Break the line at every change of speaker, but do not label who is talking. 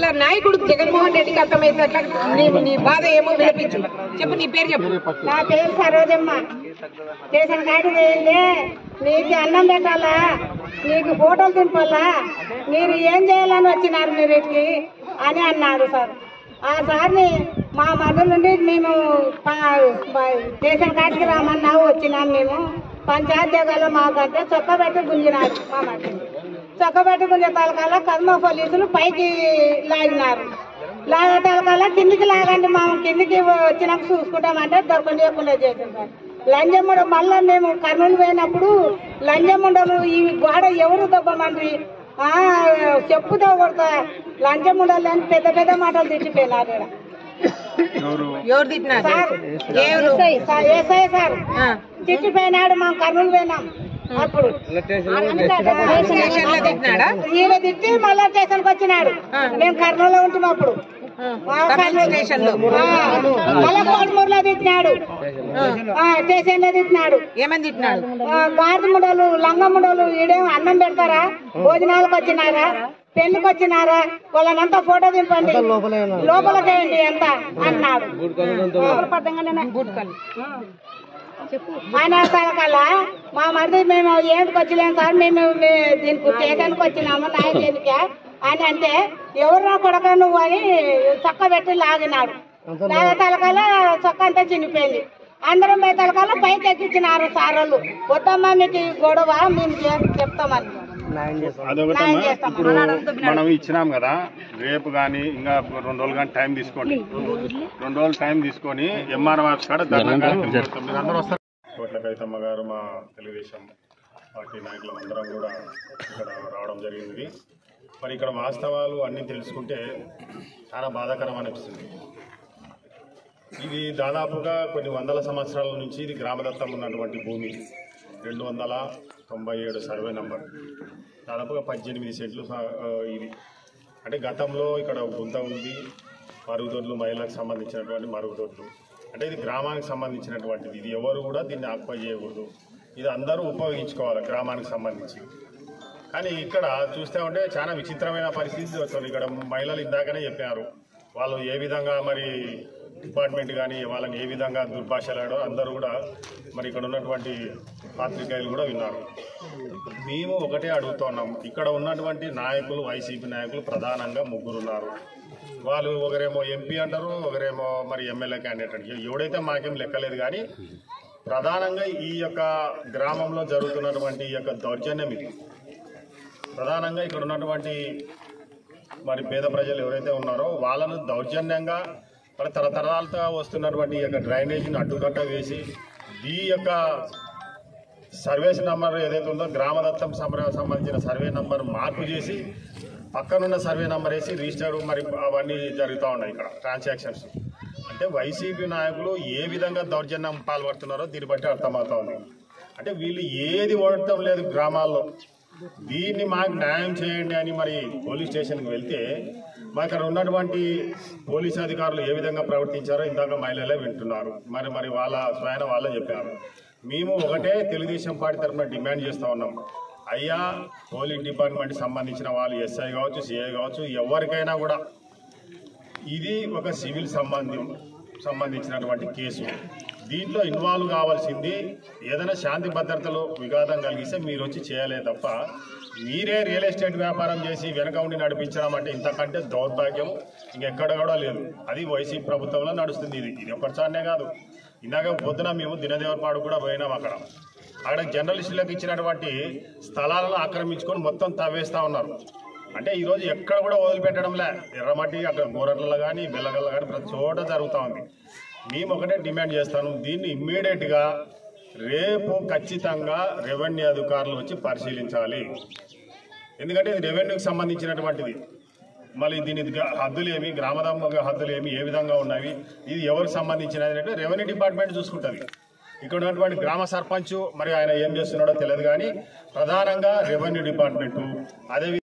ఒక నాయకుడు జగన్మోహన్ రెడ్డికి అర్థమైనట్ల నీ నీ బాధ ఏమో వినిపించు చెప్పు నీ పేరు చెప్పు
నా పేరు సరోజమ్మ స్టేషన్ కాడికి పోయిందే నీకు అన్నం పెట్టాలా నీకు ఫోటోలు దింపాలా మీరు ఏం చేయాలని వచ్చినారు మీరు ఇక్కడికి అని అన్నాడు సార్ ఆ సార్ని మా మధ్య నుండి మేము ప- ప- స్టేషన్ కాడికి రామన్నావు వచ్చినాం మేము పంచాయతీలో మాకంటే చొక్క పెట్టి గుంజినారు మా మధ్య చొక్క పెట్టి గుంజే తలకాల కర్మ పోలీసులు పైకి లాగినారు లాగే తలకాల కిందికి లాగండి మా కిందికి వచ్చినాక చూసుకుంటామంటే దొరకనియకుండా చేసింది లంజముడ మళ్ళా మేము కర్నూలు పోయినప్పుడు లంజముండము ఈ గోడ ఎవరు దెబ్బమండ్రి ఆ చెప్పుతో కొడతా లంచముండాలి అని పెద్ద పెద్ద మాటలు తిట్టిపోయినారు ఈడ.
ఎవరు తిట్టినారు
సార్
ఎవరు
సార్, ఏసఐ సార్
ఆ.
తిట్టిపోయినాడు మేము కర్నూలు పోయినాం అప్పుడు
స్టేషన్ లో తిట్టినాడా
ఈయన తిట్టి మళ్ళా స్టేషన్కి వచ్చినాడు మేము కర్నూలులో ఉంటున్నాం అప్పుడు ఆ,
కర్నూలు స్టేషన్ లో
ఆ, మళ్ళా కోటమూరులో తిట్టినాడు ఆ, స్టేషన్లో తిట్టినాడు
ఏమని తిట్టినాడు
గాజుముడలు లంగముడలు ఈడేం అన్నం పెడతారా భోజనాలకు వచ్చినారా పెళ్లికి వచ్చినారా వాళ్ళనంతా ఫోటో దింపండి లోపలకేయండి ఎంత అన్నాడు
గుడ్కల్
ఆయన తలకాల మా మరిది మేము ఏంటికి వచ్చలేము సార్ మేము మే- దీనికి స్టేషన్కి వచ్చినాము నాయకునికి అని అంటే ఎవరు కొడక నువ్వు అని చొక్క పెట్టి లాగినాడు లాగే తలకాల చొక్క అంతా చినిపోయింది అందరం పోయి తలకాల పైకి ఎక్కించినారు సార్ వాళ్ళు వద్దమ్మా మీకు ఈ గొడవ మేము చే- చెప్తామని
అదొకటమ్మా
న్యాయం చేస్తాం.
ఇప్పుడు మనం ఇచ్చినాం కదా రేపు కానీ ఇంకా రెండు రోజులు కానీ టైం తీసుకోండి రెండు రోజులు టైం తీసుకొని ఎంఆర్ ఆఫీస్ కాడ ధర్నా కార్యక్రమం చేస్తాం. మీరు అందరూ వస్తారు కోట్ల కవితమ్మ గారు మా తెలుగుదేశం పార్టీ నాయకులం అందరం కూడా ఇక్కడ రావడం జరిగింది మరి ఇక్కడ వాస్తవాలు అన్నీ తెలుసుకుంటే చాలా బాధాకరం అనిపిస్తుంది ఇది దాదాపుగా కొన్ని వందల సంవత్సరాల నుంచి ఇది గ్రామదత్తం ఉన్నటువంటి భూమి రెండు వందల తొంభై ఏడు సర్వే నంబర్ దాదాపుగా పద్దెనిమిది సెంట్లు సా- ఆ, ఇది అంటే గతంలో ఇక్కడ గుంత ఉంది మరుగుదొడ్లు మహిళలకు సంబంధించినటువంటి మరుగుదొడ్లు అంటే ఇది గ్రామానికి సంబంధించినటువంటిది ఇది ఎవరు కూడా దీన్ని ఆక్యుపై చేయకూడదు ఇది అందరూ ఉపయోగించుకోవాలి గ్రామానికి సంబంధించి కానీ ఇక్కడ చూస్తే ఉంటే చాలా విచిత్రమైన పరిస్థితి వస్తుంది ఇక్కడ మహిళలు ఇందాకనే చెప్పారు వాళ్ళు ఏ విధంగా మరి డిపార్ట్మెంట్ కానీ వాళ్ళని ఏ విధంగా దుర్భాషలాడో అందరూ కూడా మరి ఇక్కడ ఉన్నటువంటి పాత్రికేయులు కూడా విన్నారు మేము ఒకటే అడుగుతున్నాం ఇక్కడ ఉన్నటువంటి నాయకులు వైసీపీ నాయకులు ప్రధానంగా ముగ్గురు ఉన్నారు వాళ్ళు ఒకరేమో ఎంపీ అంటారు ఒకరేమో మరి ఎమ్మెల్యే క్యాండిడేట్ అంటారు ఎవడైతే మాకేం లెక్కలేదు కానీ ప్రధానంగా ఈ యొక్క గ్రామంలో జరుగుతున్నటువంటి ఈ యొక్క దౌర్జన్యం ఇది ప్రధానంగా ఇక్కడ ఉన్నటువంటి మరి పేద ప్రజలు ఎవరైతే ఉన్నారో వాళ్ళను దౌర్జన్యంగా మరి తరతరాలతో వస్తున్నటువంటి ఈ యొక్క డ్రైనేజీని అడ్డుకట్ట వేసి ఈ యొక్క సర్వేస్ నంబర్ ఏదైతే ఉందో గ్రామదత్తం సంబర- సంబంధించిన సర్వే నంబర్ మార్పు చేసి పక్కనున్న సర్వే నంబర్ వేసి రిజిస్టర్ మరి అవన్నీ జరుగుతూ ఉన్నాయి ఇక్కడ ట్రాన్సాక్షన్స్ అంటే వైసీపీ నాయకులు ఏ విధంగా దౌర్జన్యం పాల్పడుతున్నారో దీన్ని బట్టి అర్థమవుతోంది అంటే వీళ్ళు ఏది ఓడటం లేదు గ్రామాల్లో దీన్ని మాకు న్యాయం చేయండి అని మరి పోలీస్ స్టేషన్కి వెళ్తే మా ఇక్కడ ఉన్నటువంటి పోలీస్ అధికారులు ఏ విధంగా ప్రవర్తించారో ఇందాక మహిళలే వింటున్నారు మరి మరి వాళ్ళ స్వయం వాళ్ళే చెప్పారు మేము ఒకటే తెలుగుదేశం పార్టీ తరఫున డిమాండ్ చేస్తూ ఉన్నాం అయ్యా పోలీస్ డిపార్ట్మెంట్ సంబంధించిన వాళ్ళు ఎస్ఐ కావచ్చు సిఐ కావచ్చు ఎవరికైనా కూడా ఇది ఒక సివిల్ సంబంధం సంబంధించినటువంటి కేసు దీంట్లో ఇన్వాల్వ్ కావాల్సింది ఏదైనా శాంతి భద్రతలో విఘాతం కలిగిస్తే మీరు వచ్చి చేయలే తప్ప మీరే రియల్ ఎస్టేట్ వ్యాపారం చేసి వెనక ఉండి నడిపించడం అంటే ఇంతకంటే దౌర్భాగ్యం ఇంకెక్కడ కూడా లేదు అది వైసీపీ ప్రభుత్వంలో నడుస్తుంది ఇది ఇది ఒక్కసారినే కాదు ఇందాక పొద్దున మేము దినదేవరపాడు కూడా పోయినాం అక్కడ అక్కడ జర్నలిస్టులకు ఇచ్చినటువంటి స్థలాలను ఆక్రమించుకొని మొత్తం తవ్వేస్తా ఉన్నారు అంటే ఈరోజు ఎక్కడ కూడా వదిలిపెట్టడంలే ఎర్రమట్టి అక్కడ గోరట్లలో కానీ బెల్లగల్ల కానీ ప్రతి చోట జరుగుతూ ఉంది మేము ఒకటే డిమాండ్ చేస్తాను దీన్ని ఇమ్మీడియట్గా రేపు ఖచ్చితంగా రెవెన్యూ అధికారులు వచ్చి పరిశీలించాలి ఎందుకంటే ఇది రెవెన్యూకి సంబంధించినటువంటిది మళ్ళీ దీని హద్దులు ఏమి గ్రామదమ్మ హద్దులు ఏమి ఏ విధంగా ఉన్నవి ఇది ఎవరికి సంబంధించినది అంటే రెవెన్యూ డిపార్ట్మెంట్ చూసుకుంటుంది ఇక్కడ ఉన్నటువంటి గ్రామ సర్పంచ్ మరి ఆయన ఏం చేస్తున్నాడో తెలియదు కానీ ప్రధానంగా రెవెన్యూ డిపార్ట్మెంటు అదే